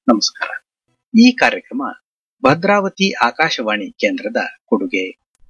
ನಮಸ್ಕಾರ ಈ ಕಾರ್ಯಕ್ರಮ ಭದ್ರಾವತಿ ಆಕಾಶವಾಣಿ ಕೇಂದ್ರದ ಕೊಡುಗೆ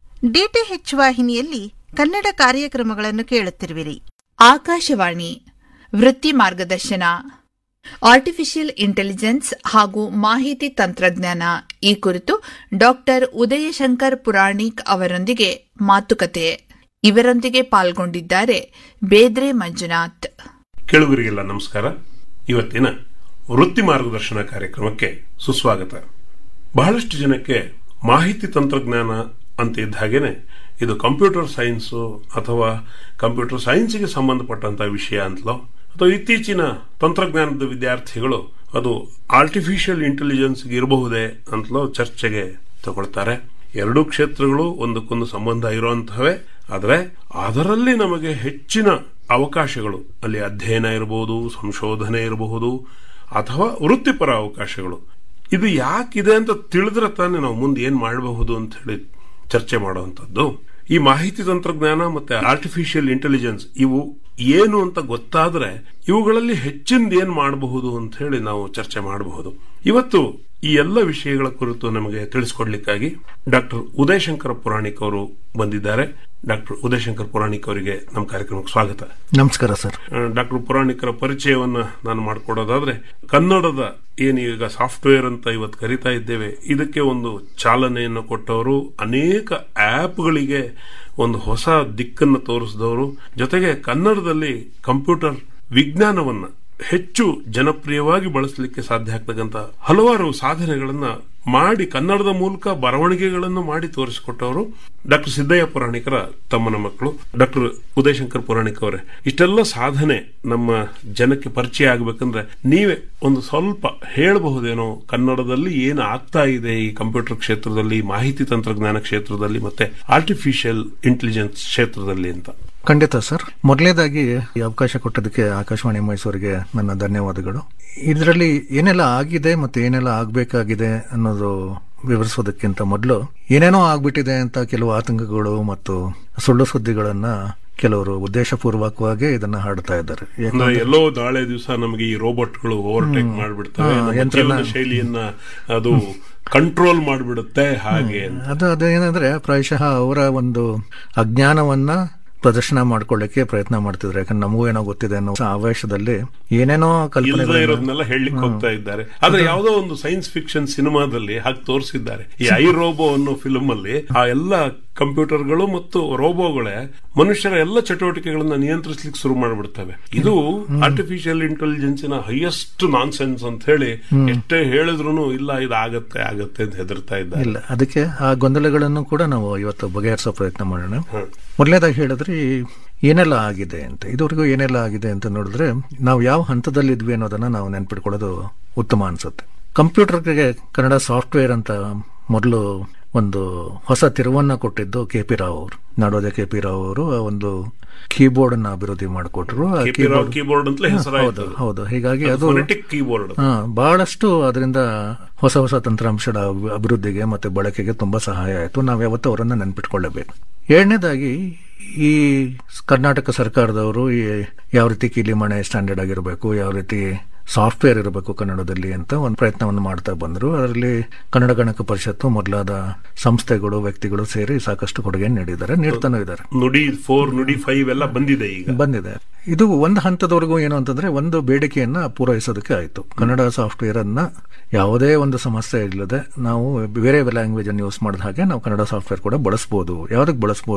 ಡಿಟಿಎಚ್ ವಾಹಿನಿಯಲ್ಲಿ ಕನ್ನಡ ಕಾರ್ಯಕ್ರಮಗಳನ್ನು ಕೇಳುತ್ತಿರುವಿರಿ ಆಕಾಶವಾಣಿ ವೃತ್ತಿ ಮಾರ್ಗದರ್ಶನ ಆರ್ಟಿಫಿಷಿಯಲ್ ಇಂಟೆಲಿಜೆನ್ಸ್ ಹಾಗೂ ಮಾಹಿತಿ ತಂತ್ರಜ್ಞಾನ ಈ ಕುರಿತು ಡಾಕ್ಟರ್ ಉದಯಶಂಕರ್ ಪುರಾಣಿಕ್ ಅವರೊಂದಿಗೆ ಮಾತುಕತೆ ಇವರೊಂದಿಗೆ ಪಾಲ್ಗೊಂಡಿದ್ದಾರೆ ಬೇದ್ರೆ ಮಂಜುನಾಥ್ ಕೇಳುಗರಿಗೆಲ್ಲ ನಮಸ್ಕಾರ ಇವತ್ತಿನ ವೃತ್ತಿ ಮಾರ್ಗದರ್ಶನ ಕಾರ್ಯಕ್ರಮಕ್ಕೆ ಸುಸ್ವಾಗತ ಬಹಳಷ್ಟು ಜನಕ್ಕೆ ಮಾಹಿತಿ ತಂತ್ರಜ್ಞಾನ ಅಂತ ಇದ್ದ ಹಾಗೇನೆ ಇದು ಕಂಪ್ಯೂಟರ್ ಸೈನ್ಸ್ ಅಥವಾ ಕಂಪ್ಯೂಟರ್ ಸೈನ್ಸ್ಗೆ ಸಂಬಂಧಪಟ್ಟಂತ ವಿಷಯ ಅಂತಲೋ ಅಥವಾ ಇತ್ತೀಚಿನ ತಂತ್ರಜ್ಞಾನದ ವಿದ್ಯಾರ್ಥಿಗಳು ಅದು ಆರ್ಟಿಫಿಷಿಯಲ್ ಇಂಟೆಲಿಜೆನ್ಸ್ ಇರಬಹುದೇ ಅಂತಲೋ ಚರ್ಚೆಗೆ ತಗೊಳ್ತಾರೆ ಎರಡೂ ಕ್ಷೇತ್ರಗಳು ಒಂದಕ್ಕೊಂದು ಸಂಬಂಧ ಇರುವಂತಹವೇ ಆದರೆ ಅದರಲ್ಲಿ ನಮಗೆ ಹೆಚ್ಚಿನ ಅವಕಾಶಗಳು ಅಲ್ಲಿ ಅಧ್ಯಯನ ಇರಬಹುದು ಸಂಶೋಧನೆ ಇರಬಹುದು ಅಥವಾ ವೃತ್ತಿಪರ ಅವಕಾಶಗಳು ಇದು ಯಾಕಿದೆ ಅಂತ ತಿಳಿದ್ರೆ ತಾನೇ ನಾವು ಮುಂದೆ ಏನ್ ಮಾಡಬಹುದು ಅಂತ ಹೇಳಿ ಚರ್ಚೆ ಮಾಡುವಂತದ್ದು ಈ ಮಾಹಿತಿ ತಂತ್ರಜ್ಞಾನ ಮತ್ತೆ ಆರ್ಟಿಫಿಷಿಯಲ್ ಇಂಟೆಲಿಜೆನ್ಸ್ ಇವು ಏನು ಅಂತ ಗೊತ್ತಾದ್ರೆ ಇವುಗಳಲ್ಲಿ ಹೆಚ್ಚಿಂದ ಏನ್ ಮಾಡಬಹುದು ಅಂತ ಹೇಳಿ ನಾವು ಚರ್ಚೆ ಮಾಡಬಹುದು ಇವತ್ತು ಈ ಎಲ್ಲ ವಿಷಯಗಳ ಕುರಿತು ನಮಗೆ ತಿಳಿಸಿಕೊಡ್ಲಿಕ್ಕಾಗಿ ಡಾಕ್ಟರ್ ಉದಯಶಂಕರ ಪುರಾಣಿಕ್ ಅವರು ಬಂದಿದ್ದಾರೆ ಡಾಕ್ಟರ್ ಉದಯಶಂಕರ್ ಪುರಾಣಿಕ್ ಅವರಿಗೆ ನಮ್ಮ ಕಾರ್ಯಕ್ರಮಕ್ಕೆ ಸ್ವಾಗತ ನಮಸ್ಕಾರ ಸರ್ ಡಾಕ್ಟರ್ ಪುರಾಣಿಕರ ಪರಿಚಯವನ್ನ ನಾನು ಮಾಡಿಕೊಡೋದಾದ್ರೆ ಕನ್ನಡದ ಏನು ಈಗ ಸಾಫ್ಟ್ವೇರ್ ಅಂತ ಇವತ್ತು ಕರಿತಾ ಇದ್ದೇವೆ ಇದಕ್ಕೆ ಒಂದು ಚಾಲನೆಯನ್ನು ಕೊಟ್ಟವರು ಅನೇಕ ಆಪ್ಗಳಿಗೆ ಒಂದು ಹೊಸ ದಿಕ್ಕನ್ನು ತೋರಿಸಿದವರು ಜೊತೆಗೆ ಕನ್ನಡದಲ್ಲಿ ಕಂಪ್ಯೂಟರ್ ವಿಜ್ಞಾನವನ್ನ ಹೆಚ್ಚು ಜನಪ್ರಿಯವಾಗಿ ಬಳಸಲಿಕ್ಕೆ ಸಾಧ್ಯ ಆಗ್ತಕ್ಕಂಥ ಹಲವಾರು ಸಾಧನೆಗಳನ್ನ ಮಾಡಿ ಕನ್ನಡದ ಮೂಲಕ ಬರವಣಿಗೆಗಳನ್ನು ಮಾಡಿ ತೋರಿಸಿಕೊಟ್ಟವರು ಡಾಕ್ಟರ್ ಸಿದ್ದಯ್ಯ ಪುರಾಣಿಕರ ತಮ್ಮನ ಮಕ್ಕಳು ಡಾಕ್ಟರ್ ಉದಯಶಂಕರ್ ಪುರಾಣಿಕ್ ಅವರೇ ಇಷ್ಟೆಲ್ಲ ಸಾಧನೆ ನಮ್ಮ ಜನಕ್ಕೆ ಪರಿಚಯ ಆಗಬೇಕಂದ್ರೆ ನೀವೇ ಒಂದು ಸ್ವಲ್ಪ ಹೇಳಬಹುದೇನೋ ಕನ್ನಡದಲ್ಲಿ ಏನು ಆಗ್ತಾ ಇದೆ ಈ ಕಂಪ್ಯೂಟರ್ ಕ್ಷೇತ್ರದಲ್ಲಿ ಮಾಹಿತಿ ತಂತ್ರಜ್ಞಾನ ಕ್ಷೇತ್ರದಲ್ಲಿ ಮತ್ತೆ ಆರ್ಟಿಫಿಷಿಯಲ್ ಇಂಟೆಲಿಜೆನ್ಸ್ ಕ್ಷೇತ್ರದಲ್ಲಿ ಅಂತ ಖಂಡಿತ ಸರ್ ಮೊದಲನೇದಾಗಿ ಈ ಅವಕಾಶ ಕೊಟ್ಟದಕ್ಕೆ ಆಕಾಶವಾಣಿ ಮೈಸೂರಿಗೆ ನನ್ನ ಧನ್ಯವಾದಗಳು ಇದರಲ್ಲಿ ಏನೆಲ್ಲ ಆಗಿದೆ ಮತ್ತೆ ಏನೆಲ್ಲ ಆಗಬೇಕಾಗಿದೆ ಅನ್ನೋದು ವಿವರಿಸೋದಕ್ಕಿಂತ ಮೊದಲು ಏನೇನೋ ಆಗ್ಬಿಟ್ಟಿದೆ ಅಂತ ಕೆಲವು ಆತಂಕಗಳು ಮತ್ತು ಸುಳ್ಳು ಸುದ್ದಿಗಳನ್ನ ಕೆಲವರು ಉದ್ದೇಶಪೂರ್ವಕವಾಗಿ ಇದನ್ನ ಹಾಡ್ತಾ ಇದ್ದಾರೆ ಅಂದ್ರೆ ಎಲ್ಲೋ ನಾಳೆ ದಿವಸ ನಮಗೆ ಈ ರೋಬೋಟ್ಗಳು ಓವರ್ಟೇಕ್ ಮಾಡಿಬಿಡ್ತವೆ ಹಾ, ನಮ್ಮ ಯಂತ್ರನ- ಜೀವನ ಶೈಲಿಯನ್ನ ಅದು ಕಂಟ್ರೋಲ್ ಮಾಡಿಬಿಡುತ್ತೆ ಹಾಗೆ ಅಂತ. ಅದು ಅದೇನಂದ್ರೆ ಪ್ರಾಯಶಃ ಅವರ ಒಂದು ಅಜ್ಞಾನವನ್ನ ಪ್ರದರ್ಶನ ಮಾಡ್ಕೊಳ್ಳಿಕ್ಕೆ ಪ್ರಯತ್ನ ಮಾಡ್ತಿದ್ರು ಯಾಕಂದ್ರೆ ನಮಗೂ ಏನೋ ಗೊತ್ತಿದೆ ಅನ್ನೋ ಆವೇಶದಲ್ಲಿ ಏನೇನೋ ಇಲ್ಲದೆ ಕಲ್ಪನೆ ಇರೋದನ್ನೆಲ್ಲ ಹೇಳಲಿಕ್ಕೆ ಹೋಗ್ತಾ ಇದ್ದಾರೆ ಆದ್ರೆ ಯಾವುದೋ ಒಂದು ಸೈನ್ಸ್ ಫಿಕ್ಷನ್ ಸಿನಿಮಾದಲ್ಲಿ ಹಾಗೆ ತೋರಿಸಿದ್ದಾರೆ ಈ ಐ ರೋಬೋ ಅನ್ನೋ ಫಿಲ್ಮ್ ಅಲ್ಲಿ ಆ ಎಲ್ಲ ಕಂಪ್ಯೂಟರ್ಗಳು ಮತ್ತು ರೋಬೋಗಳೇ ಮನುಷ್ಯರ ಎಲ್ಲ ಚಟುವಟಿಕೆಗಳನ್ನ ನಿಯಂತ್ರಿಸಲಿಕ್ಕೆ ಶುರು ಮಾಡಿಬಿಡ್ತವೆ ಇದು ಆರ್ಟಿಫಿಷಿಯಲ್ ಇಂಟೆಲಿಜೆನ್ಸಿನ ಹೈಯೆಸ್ಟ್ ನಾನ್ ಸೆನ್ಸ್ ಅಂತ ಹೇಳಿ ಎಷ್ಟೇ ಹೇಳಿದ್ರು ಇಲ್ಲ ಇದು ಆಗತ್ತೆ ಆಗತ್ತೆ ಅಂತ ಹೆದರ್ತಾ ಇದ್ದಾರೆ ಇಲ್ಲ ಅದಕ್ಕೆ ಆ ಗೊಂದಲಗಳನ್ನು ಕೂಡ ನಾವು ಇವತ್ತು ಬಗೆಹರಿಸೋ ಪ್ರಯತ್ನ ಮಾಡೋಣ ಮೊದಲನೇದಾಗಿ ಹೇಳಿದ್ರೆ ಈ ಏನೆಲ್ಲ ಆಗಿದೆ ಅಂತ ಇದುವರೆಗೂ ಏನೆಲ್ಲ ಆಗಿದೆ ಅಂತ ನೋಡಿದ್ರೆ ನಾವು ಯಾವ ಹಂತದಲ್ಲಿದ್ವಿ ಅನ್ನೋದನ್ನ ನಾವು ನೆನ್ಪಿಟ್ಕೊಳ್ಳೋದು ಉತ್ತಮ ಅನ್ಸುತ್ತೆ ಕಂಪ್ಯೂಟರ್ಗೆ ಕನ್ನಡ ಸಾಫ್ಟ್ವೇರ್ ಅಂತ ಮೊದಲು ಒಂದು ಹೊಸ ತಿರುವನ್ನ ಕೊಟ್ಟಿದ್ದು ಕೆ ಪಿ ರಾವ್ ಅವರು ನಾಡೋದೆ ಕೆ ಪಿ ರಾವ್ ಅವರು ಆ ಒಂದು ಕೀಬೋರ್ಡ್ ಅನ್ನ ಅಭಿವೃದ್ಧಿ ಮಾಡಿಕೊಟ್ರು ಆ ಕೀಬೋರ್ಡ್ ಕೀಬೋರ್ಡ್ ಅಂತಲೇ ಹೆಸರಾಯ್ತು ಹೌದು ಹೌದು ಹೀಗಾಗಿ ಅದು ಫೊನೆಟಿಕ್ ಕೀಬೋರ್ಡ್ ಹಾ, ಬಹಳಷ್ಟು ಅದರಿಂದ ಹೊಸ ಹೊಸ ತಂತ್ರಾಂಶದ ಅಭಿ- ಅಭಿವೃದ್ಧಿಗೆ ಮತ್ತೆ ಬಳಕೆಗೆ ತುಂಬಾ ಸಹಾಯ ಆಯಿತು ನಾವು ಯಾವತ್ತೂ ಅವರನ್ನ ನೆನ್ಪಿಟ್ಕೊಳ್ಳಬೇಕು ಎರಡನೇದಾಗಿ ಈ ಕರ್ನಾಟಕ ಸರ್ಕಾರದವರು ಈ ಯಾವ ರೀತಿ ಕೀಲಿಮಣೆ ಸ್ಟ್ಯಾಂಡರ್ಡ್ ಆಗಿರಬೇಕು ಯಾವ ರೀತಿ ಸಾಫ್ಟ್ವೇರ್ ಇರಬೇಕು ಕನ್ನಡದಲ್ಲಿ ಅಂತ ಒಂದು ಪ್ರಯತ್ನವನ್ನು ಮಾಡ್ತಾ ಬಂದರು ಅದರಲ್ಲಿ ಕನ್ನಡ ಗಣಕ ಪರಿಷತ್ತು ಮೊದಲಾದ ಸಂಸ್ಥೆಗಳು ವ್ಯಕ್ತಿಗಳು ಸೇರಿ ಸಾಕಷ್ಟು ಕೊಡುಗೆ ನೀಡಿದ್ದಾರೆ ನೀಡ್ತಾನೂ ಇದ್ದಾರೆ ನುಡಿ ಫೋರ್ ನುಡಿ ಫೈವ್ ಎಲ್ಲ ಬಂದಿದೆ ಈಗ ಬಂದಿದೆ ಇದು ಒಂದು ಹಂತದವರೆಗೂ ಏನು ಅಂತಂದ್ರೆ ಒಂದು ಬೇಡಿಕೆಯನ್ನ ಪೂರೈಸೋದಕ್ಕೆ ಆಯಿತು ಕನ್ನಡ ಸಾಫ್ಟ್ವೇರ್ ಅನ್ನ ಯಾವುದೇ ಒಂದು ಸಮಸ್ಯೆ ಇಲ್ಲದೆ ನಾವು ಬೇರೆ ಲ್ಯಾಂಗ್ವೇಜ್ ಅನ್ನು ಯೂಸ್ ಮಾಡಿದ ಹಾಗೆ ನಾವು ಕನ್ನಡ ಸಾಫ್ಟ್ವೇರ್ ಕೂಡ ಬಳಸಬಹುದು ಯಾವ್ದಕ್ಕೆ ಬಳಸಬಹುದು